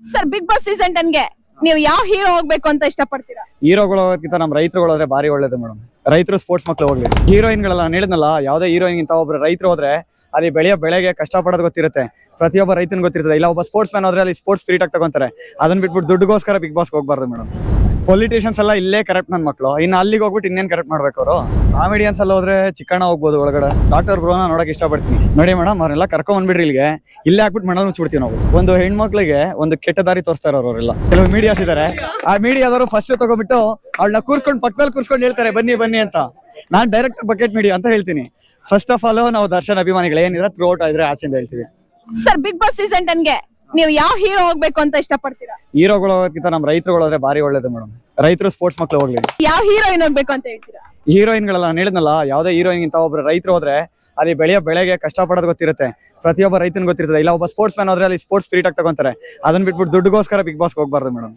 sir Bigg Boss season ಟೆನ್ಗೆ ನೀವು ಯಾವ ಹೀರೋ ಹೋಗ್ಬೇಕು ಅಂತ ಇಷ್ಟಪಡ್ತೀರಾ ಹೀರೋಗಳು ಹೋಗೋದಕ್ಕಿಂತ ನಮ್ಮ ರೈತರುಗಳು ಹೋದ್ರೆ ಭಾರಿ ಒಳ್ಳೇದು ಮೇಡಮ್ ರೈತರು ಸ್ಪೋರ್ಟ್ಸ್ ಮಕ್ಳು ಹೋಗ್ಲಿ ಹೀರೋಯಿನ್ಗಳೆಲ್ಲ ನಾನು ಹೇಳಿದ್ನಲ್ಲ ಯಾವುದೇ ಹೀರೋಯಿನ್ ಒಬ್ರು ರೈತರು ಹೋದ್ರೆ ಅಲ್ಲಿ ಬೆಳೆಯೋ ಬೆಳೆಗೆ ಕಷ್ಟಪಡೋದು ಗೊತ್ತಿರುತ್ತೆ ಪ್ರತಿಯೊಬ್ಬ ರೈತನ ಗೊತ್ತಿರುತ್ತೆ ಇಲ್ಲ ಒಬ್ಬ ಸ್ಪೋರ್ಟ್ಸ್ ಮ್ಯಾನ್ ಹೋದ್ರೆ ಅಲ್ಲಿ ಸ್ಪೋರ್ಟ್ಸ್ ಸ್ಪಿರಿಟ್ ಆಗಿ ತಗೊಂತಾರೆ ಅದನ್ನ ಬಿಟ್ಬಿಟ್ಟು ದುಡ್ಡುಗೋಸ್ಕರ ಬಿಗ್ ಬಾಸ್ ಹೋಗ್ಬಾರ್ದು ಮೇಡಮ್ ಪೊಲಿಟಿಷಿಯನ್ಸ್ ಎಲ್ಲ ಇಲ್ಲೇ ಕರೆಕ್ಟ್ ನನ್ನ ಮಕ್ಕಳು ಇನ್ನು ಅಲ್ಲಿಗೆ ಹೋಗ್ಬಿಟ್ಟು ಇನ್ನೇನ್ ಕರೆಕ್ಟ್ ಮಾಡ್ಬೇಕು ಅವರು ಕಾಮಿಡಿಯನ್ಸ್ ಎಲ್ಲ ಹೋದ್ರೆ ಚಿಕ್ಕಣ್ಣ ಹೋಗ್ಬೋದು ಒಳಗಡೆ ಡಾಕ್ಟರ್ ಬ್ರೋನ ನೋಡಕ್ ಇಷ್ಟಪಡ್ತೀನಿ ನೋಡಿ ಮೇಡಮ್ ಅವ್ರೆಲ್ಲ ಕರ್ಕೊಂಡ್ ಬಂದ್ಬಿಡ್ರಿ ಇಲ್ಲಿಗೆ ಇಲ್ಲೇ ಹಾಕ್ಬಿಟ್ಟು ಮಣ್ಣಲ್ಲಿ ಮುಚ್ಚಿಬಿಡ್ತೀವಿ ನಾವು ಒಂದು ಹೆಣ್ಮಕ್ಳಿಗೆ ಒಂದು ಕೆಟ್ಟ ದಾರಿ ತೋರಿಸ್ತಾರೆ ಅವರೆಲ್ಲ ಕೆಲವು ಮೀಡಿಯಾಸ್ ಇದಾರೆ ಆ ಮೀಡಿಯಾದವರು ಫಸ್ಟ್ ತಗೊಂಡ್ಬಿಟ್ಟು ಅವಳನ್ನ ಕೂರ್ಸ್ಕೊಂಡು ಪಕ್ಕದಲ್ಲಿ ಕೂರ್ಸ್ಕೊಂಡು ಹೇಳ್ತಾರೆ ಬನ್ನಿ ಬನ್ನಿ ಅಂತ ನಾನ್ ಡೈರೆಕ್ಟ್ ಬಕೆಟ್ ಮೀಡಿಯಾ ಅಂತ ಹೇಳ್ತೀನಿ ಫಸ್ಟ್ ಆಫ್ ಆಲ್ ನಾವು ದರ್ಶನ್ ಅಭಿಮಾನಿಗಳು ಏನಿದ್ರೆ ಥ್ರೂ ಔಟ್ ಇದ್ರೆ ಆಚೆಯಿಂದ ಹೇಳ್ತೀವಿ ಸರ್ ಬಿಗ್ ಬಾಸ್ ಸೀಸನ್ ಟೆನ್ಗೆ ನೀವು ಯಾವ ಹೀರೋ ಹೋಗ್ಬೇಕು ಅಂತ ಇಷ್ಟಪಡ್ತೀರಾ ಹೀರೋಗಳು ಹೋಗೋದಕ್ಕಿಂತ ನಮ್ಮ ರೈತರುಗಳು ಹೋದ್ರೆ ಭಾರಿ ಒಳ್ಳೇದು ಮೇಡಮ್ ರೈತರು ಸ್ಪೋರ್ಟ್ಸ್ ಮಕ್ಳು ಹೋಗ್ಲಿ ಯಾವ ಹೀರೋಯಿನ್ ಹೋಗ್ಬೇಕು ಅಂತ ಹೇಳ್ತೀರಾ ಹೀರೋಯಿನ್ಗಳೆಲ್ಲ ನಾನು ಹೇಳಿದ್ನಲ್ಲ ಯಾವುದೇ ಹೀರೋಯಿನ್ ಇಂತ ಒಬ್ರು ರೈತರು ಹೋದ್ರೆ ಅಲ್ಲಿ ಬೆಳೆಯೋ ಬೆಳೆಗೆ ಕಷ್ಟಪಡೋದು ಗೊತ್ತಿರುತ್ತೆ ಪ್ರತಿಯೊಬ್ಬ ರೈತನ ಗೊತ್ತಿರುತ್ತೆ ಇಲ್ಲ ಒಬ್ಬ ಸ್ಪೋರ್ಟ್ಸ್ ಮ್ಯಾನ್ ಹೋದ್ರೆ ಅಲ್ಲಿ ಸ್ಪೋರ್ಟ್ಸ್ ಸ್ಪಿರಿಟ್ ಆಗಿ ತಗೊಂತಾರೆ ಅದನ್ನ ಬಿಟ್ಬಿಟ್ಟು ದುಡ್ಡುಗೋಸ್ಕರ ಬಿಗ್ ಬಾಸ್ ಹೋಗ್ಬಾರ್ದು ಮೇಡಮ್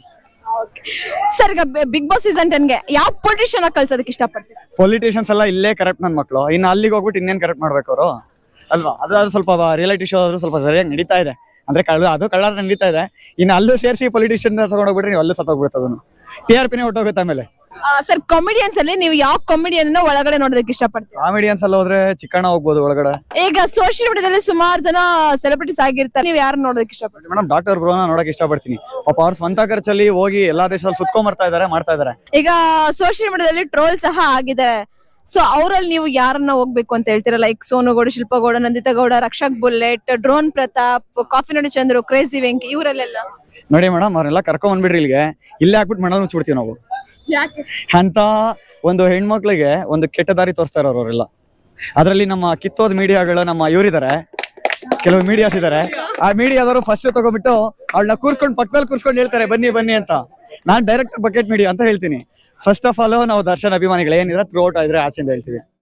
ಸರ್ ಈಗ ಬಿಗ್ ಬಾಸ್ ಸೀಸನ್ ಟೆನ್ಗೆ ಯಾವ ಪೊಲಿಟಿಷಿಯನ್ ಕಳ್ಸೋದಕ್ಕೆ ಇಷ್ಟಪಡ್ತೀರಾ ಪೊಲಿಟಿಷಿಯನ್ಸ್ ಎಲ್ಲ ಇಲ್ಲೇ ಕರೆಕ್ಟ್ ನನ್ನ ಮಕ್ಕಳು ಇನ್ನು ಅಲ್ಲಿಗೆ ಹೋಗ್ಬಿಟ್ಟು ಇನ್ನೇನ್ ಕರೆಕ್ಟ್ ಮಾಡ್ಬೇಕು ಅವರು ಅಲ್ವಾ ಅದಾದ್ರೂ ಸ್ವಲ್ಪ ರಿಯಾಲಿಟಿ ಶೋ ಆದ್ರೂ ಸ್ವಲ್ಪ ಸರಿಯಾಗಿ ನಡೀತಾ ಇದೆ ಅಂದ್ರೆ ಕಳ್ಳ ಅದು ಕಳ್ಳ ನಡೀತಾ ಇದೆ ಇನ್ನು ಅಲ್ಲೂ ಸೇರಿಸಿ ಪೊಲಿಟಿಷಿಯನ್ ತಗೊಂಡೋಗ್ಬಿಟ್ರೆ ನೀವು ಅಲ್ಲೂ ಸತ್ತೋಗ್ಬಿಡುತ್ತೆ ಅದನ್ನು ಟಿ ಆರ್ ಪಿನೇ ಹೊಟ್ಟೋಗುತ್ತೆ ಆಮೇಲೆ ಸರ್ ಕಾಮಿಡಿಯನ್ಸ್ ಅಲ್ಲಿ ನೀವು ಯಾವ ಕಾಮಿಡಿಯನ್ ಒಳಗಡೆ ನೋಡೋದಕ್ಕೆ ಇಷ್ಟಪಡ್ತೀರಾ ಕಾಮಿಡಿಯನ್ಸ್ ಎಲ್ಲ ಹೋದ್ರೆ ಚಿಕ್ಕಣ್ಣ ಹೋಗ್ಬೋದು ಒಳಗಡೆ ಈಗ ಸೋಷಿಯಲ್ ಮೀಡಿಯಾದಲ್ಲಿ ಸುಮಾರು ಜನ ಸೆಲೆಬ್ರಿಟೀಸ್ ಆಗಿರ್ತಾರೆ ನೀವು ಯಾರು ನೋಡೋದಕ್ಕೆ ಇಷ್ಟಪಡ್ತೀರಾ ಮೇಡಮ್ ಡಾಕ್ಟರ್ ಬ್ರೋನ ನೋಡಕ್ ಇಷ್ಟಪಡ್ತೀನಿ ಪಾಪ ಅವ್ರ ಸ್ವಂತ ಖರ್ಚಲ್ಲಿ ಹೋಗಿ ಎಲ್ಲಾ ದೇಶದಲ್ಲಿ ಸುತ್ಕೊಂಡ್ ಬರ್ತಾ ಇದಾರೆ ಮಾಡ್ತಾ ಇದಾರೆ ಈಗ ಸೋಷಿಯಲ್ ಮೀಡಿಯಾದಲ್ಲಿ ಟ್ರೋಲ್ ಸಹ ಆಗಿದೆ ಸೊ ಅವರಲ್ಲಿ ನೀವು ಯಾರನ್ನ ಹೋಗ್ಬೇಕು ಅಂತ ಹೇಳ್ತೀರಾ like Sonu Gowda Shilpa Gowda Nandita Gowda Rakshak bullet drone Prathap coffee ನೋಡಿ ಚಂದ್ರು ಕ್ರೇಜಿ ವೆಂಕಿ ಇವರಲ್ಲೆಲ್ಲ ನೋಡಿ ಮೇಡಮ್ ಅವ್ರೆಲ್ಲ ಕರ್ಕೊಂಡ್ ಬಂದ್ಬಿಡ್ರಿ ಇಲ್ಲಿಗೆ ಇಲ್ಲೇ ಹಾಕ್ಬಿಟ್ಟು ಮಣ್ಣಲ್ಲಿ ಮುಚ್ಚಿಬಿಡ್ತೀವಿ ನಾವು ಯಾಕೆ ಅಂತ ಒಂದು ಹೆಣ್ಮಕ್ಳಿಗೆ ಒಂದು ಕೆಟ್ಟ ದಾರಿ ತೋರಿಸ್ತಾರೆ ಅವರೆಲ್ಲ ಅದರಲ್ಲಿ ನಮ್ಮ ಕಿತ್ತೋದ್ ಮೀಡಿಯಾಗಳು ನಮ್ಮ ಇವರಿದ್ದಾರೆ ಕೆಲವು ಮೀಡಿಯಾಸ್ ಇದಾರೆ ಆ ಮೀಡಿಯಾದವರು ಫಸ್ಟ್ ತಗೊಂಡ್ಬಿಟ್ಟು ಅವಳನ್ನ ಕೂರ್ಸ್ಕೊಂಡು ಪಕ್ಕದಲ್ಲಿ ಕೂರ್ಸ್ಕೊಂಡು ಹೇಳ್ತಾರೆ ಬನ್ನಿ ಬನ್ನಿ ಅಂತ ನಾನ್ ಡೈರೆಕ್ಟ್ ಬಕೆಟ್ ಮೀಡಿಯಾ ಅಂತ ಹೇಳ್ತೀನಿ ಫಸ್ಟ್ ಆಫ್ ಆಲ್ ನಾವು ದರ್ಶನ್ ಅಭಿಮಾನಿಗಳು ಏನಿದ್ರೆ ಥ್ರೂ ಔಟ್ ಇದ್ರೆ ಆಚೆಯಿಂದ ಹೇಳ್ತೀವಿ